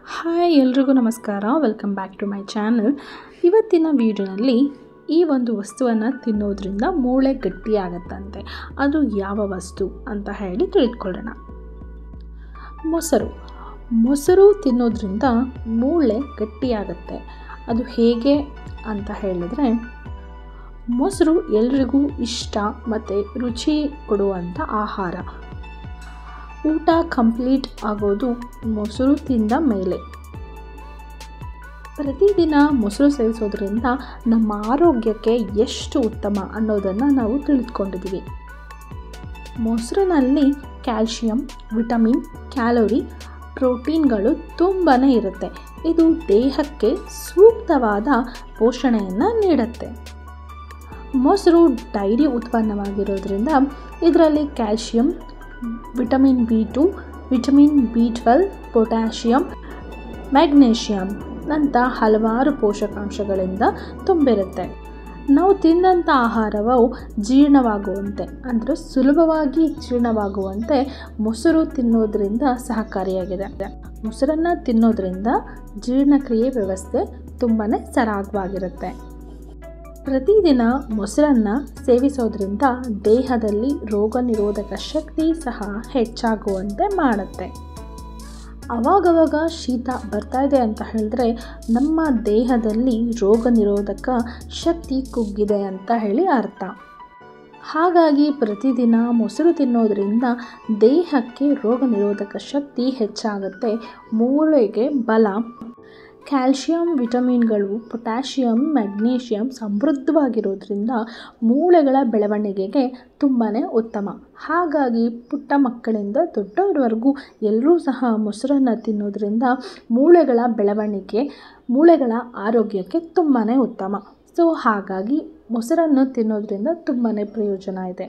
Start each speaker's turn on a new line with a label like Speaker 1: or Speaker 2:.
Speaker 1: hi ಎಲ್ರಿಗೂ ನಮಸ್ಕಾರ welcome back to my channel ಇವತ್ತಿನ ವಿಡಿಯೋನಲ್ಲಿ ಈ ಒಂದು ವಸ್ತುವನ್ನು ತಿನ್ನೋದ್ರಿಂದ ಮೂಳೆ ಗಟ್ಟಿಯಾಗತ್ತಂತೆ ಅದು ಯಾವ ವಸ್ತು ಅಂತ ಹೇಳಿ ತಿಳ್ಕೊಳ್ಳೋಣ ಮೊಸರು ಮೊಸರು ತಿನ್ನೋದ್ರಿಂದ ಮೂಳೆ ಗಟ್ಟಿಯಾಗತ್ತೆ ಅದು ಹೇಗೆ ಅಂತ ಹೇಳಿದ್ರೆ ಮೊಸರು ಎಲ್ರಿಗೂ ಇಷ್ಟ ಮತ್ತು ರುಚಿ ಕೊಡುವಂಥ ಆಹಾರ ಊಟ ಕಂಪ್ಲೀಟ್ ಆಗೋದು ಮೊಸರು ತಿಂದ ಮೇಲೆ ಪ್ರತಿದಿನ ಮೊಸರು ಸೇವಿಸೋದ್ರಿಂದ ನಮ್ಮ ಆರೋಗ್ಯಕ್ಕೆ ಎಷ್ಟು ಉತ್ತಮ ಅನ್ನೋದನ್ನು ನಾವು ತಿಳಿದುಕೊಂಡಿದ್ದೀವಿ ಮೊಸರಿನಲ್ಲಿ ಕ್ಯಾಲ್ಶಿಯಂ ವಿಟಮಿನ್ ಕ್ಯಾಲೋರಿ ಪ್ರೋಟೀನ್ಗಳು ತುಂಬಾ ಇರುತ್ತೆ ಇದು ದೇಹಕ್ಕೆ ಸೂಕ್ತವಾದ ಪೋಷಣೆಯನ್ನು ನೀಡುತ್ತೆ ಮೊಸರು ಡೈರಿ ಉತ್ಪನ್ನವಾಗಿರೋದ್ರಿಂದ ಇದರಲ್ಲಿ calcium vitamin B two vitamin B twelve potassium magnesium ಅಂತ ಹಲವಾರು ಪೋಷಕಾಂಶಗಳಿಂದ ತುಂಬಿರುತ್ತೆ ನಾವು ತಿಂದಂಥ ಆಹಾರವು ಜೀರ್ಣವಾಗುವಂತೆ ಅಂದರೆ ಸುಲಭವಾಗಿ ಜೀರ್ಣವಾಗುವಂತೆ ಮೊಸರು ತಿನ್ನೋದ್ರಿಂದ ಸಹಕಾರಿಯಾಗಿದೆ ಮೊಸರನ್ನು ತಿನ್ನೋದ್ರಿಂದ ಜೀರ್ಣಕ್ರಿಯೆ ವ್ಯವಸ್ಥೆ ತುಂಬಾ ಸರಾಗವಾಗಿರುತ್ತೆ ಪ್ರತಿದಿನ ಮೊಸರನ್ನು ಸೇವಿಸೋದ್ರಿಂದ ದೇಹದಲ್ಲಿ ರೋಗ ನಿರೋಧಕ ಶಕ್ತಿ ಸಹ ಹೆಚ್ಚಾಗುವಂತೆ ಮಾಡುತ್ತೆ ಅವಾಗವಾಗ ಶೀತ ಬರ್ತಾ ಇದೆ ಅಂತ ಹೇಳಿದ್ರೆ ನಮ್ಮ ದೇಹದಲ್ಲಿ ರೋಗ ನಿರೋಧಕ ಶಕ್ತಿ ಕುಗ್ಗಿದೆ ಅಂತ ಹೇಳಿ ಅರ್ಥ ಹಾಗಾಗಿ ಪ್ರತಿದಿನ ಮೊಸರು ತಿನ್ನೋದ್ರಿಂದ ದೇಹಕ್ಕೆ ರೋಗ ನಿರೋಧಕ ಶಕ್ತಿ ಹೆಚ್ಚಾಗುತ್ತೆ ಮೂಳೆಗೆ ಬಲ ಕ್ಯಾಲ್ಶಿಯಂ ವಿಟಮಿನ್ಗಳು ಪೊಟ್ಯಾಷಿಯಂ ಮ್ಯಾಗ್ನೀಷಿಯಂ ಸಮೃದ್ಧವಾಗಿರೋದ್ರಿಂದ ಮೂಳೆಗಳ ಬೆಳವಣಿಗೆಗೆ ತುಂಬಾ ಉತ್ತಮ ಹಾಗಾಗಿ ಪುಟ್ಟ ಮಕ್ಕಳಿಂದ ದೊಡ್ಡವರವರೆಗೂ ಎಲ್ಲರೂ ಸಹ ಮೊಸರನ್ನು ತಿನ್ನೋದ್ರಿಂದ ಮೂಳೆಗಳ ಬೆಳವಣಿಗೆ ಮೂಳೆಗಳ ಆರೋಗ್ಯಕ್ಕೆ ತುಂಬಾ ಉತ್ತಮ ಸೊ ಹಾಗಾಗಿ ಮೊಸರನ್ನು ತಿನ್ನೋದ್ರಿಂದ ತುಂಬಾ ಪ್ರಯೋಜನ ಇದೆ